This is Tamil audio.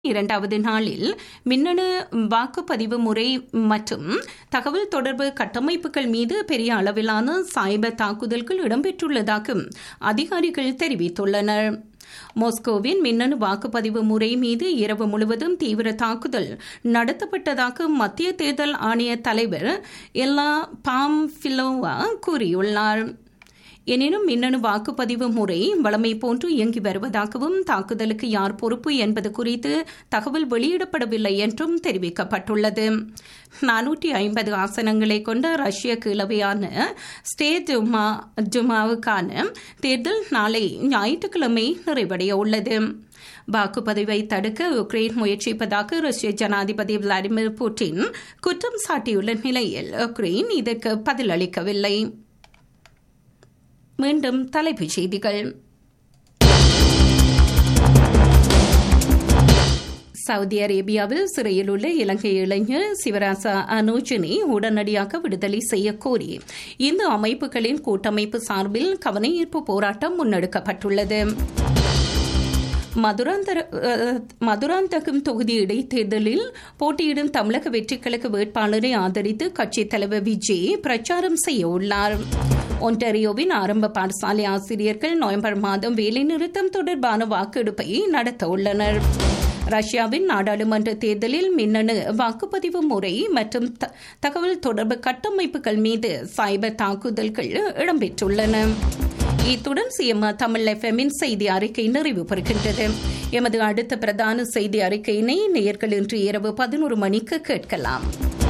இரண்டாவது நாளில் மின்னணு வாக்குப்பதிவு முறை மற்றும் தகவல் தொடர்பு கட்டமைப்புகள் மீது பெரிய அளவிலான சைபர் தாக்குதல்கள் இடம்பெற்றுள்ளதாக அதிகாரிகள் தெரிவித்துள்ளனர் மாஸ்கோவின் மின்னணு வாக்குப்பதிவு முறை மீது இரவு முழுவதும் தீவிர தாக்குதல் நடத்தப்பட்டதாக மத்திய தேர்தல் ஆணைய தலைவர் எல்லா பாம்ஃபிலோவா கூறியுள்ளார் எனினும் மின்னணு வாக்குப்பதிவு முறை வளமை போன்று இயங்கி வருவதாகவும் தாக்குதலுக்கு யார் பொறுப்பு என்பது குறித்து தகவல் வெளியிடப்படவில்லை என்றும் தெரிவிக்கப்பட்டுள்ளது நானூற்றி ஐம்பது ஆசனங்களை கொண்ட ரஷ்ய கிளவையான ஸ்டே ஜுமா ஜுமாவுக்கான தேர்தல் நாளை ஞாயிற்றுக்கிழமை நிறைவடைய உள்ளது வாக்குப்பதிவை தடுக்க உக்ரைன் முயற்சிப்பதாக ரஷ்ய ஜனாதிபதி விளாடிமிர் புட்டின் குற்றம் சாட்டியுள்ள நிலையில் உக்ரைன் இதற்கு பதிலளிக்கவில்லை மீண்டும் தலைப்புச் செய்திகள் சவுதி அரேபியாவில் சிறையில் உள்ள இலங்கை இளைஞர் சிவராசா அனோஜினை உடனடியாக விடுதலை செய்ய கோரி இந்த அமைப்புகளின் கூட்டமைப்பு சார்பில் கவனஈர்ப்பு போராட்டம் முன்னெடுக்கப்பட்டுள்ளது மதுராந்தகம் தொகுதி இடைத்தேர்தலில் போட்டியிடும் தமிழக வெற்றிக்கழக வேட்பாளரை ஆதரித்து கட்சித் தலைவர் விஜய் பிரச்சாரம் செய்ய உள்ளார் ஒன்டாரியோவின் ஆரம்ப பாடசாலை ஆசிரியர்கள் நவம்பர் மாதம் வேலைநிறுத்தம் தொடர்பான வாக்கெடுப்பை நடத்த உள்ளனர் ரஷ்யாவின் நாடாளுமன்ற தேர்தலில் மின்னணு வாக்குப்பதிவு முறை மற்றும் தகவல் தொடர்பு கட்டமைப்புகள் மீது சைபர் தாக்குதல்கள் இடம்பெற்றுள்ளன இத்துடன் சிஎம்ஆ தமிழ் எஃப்எம்மின் செய்தி அறிக்கை நிறைவு பெறுகின்றது எமது அடுத்த பிரதான செய்தி அறிக்கையினை நேயர்கள் இன்று இரவு பதினோரு மணிக்கு கேட்கலாம்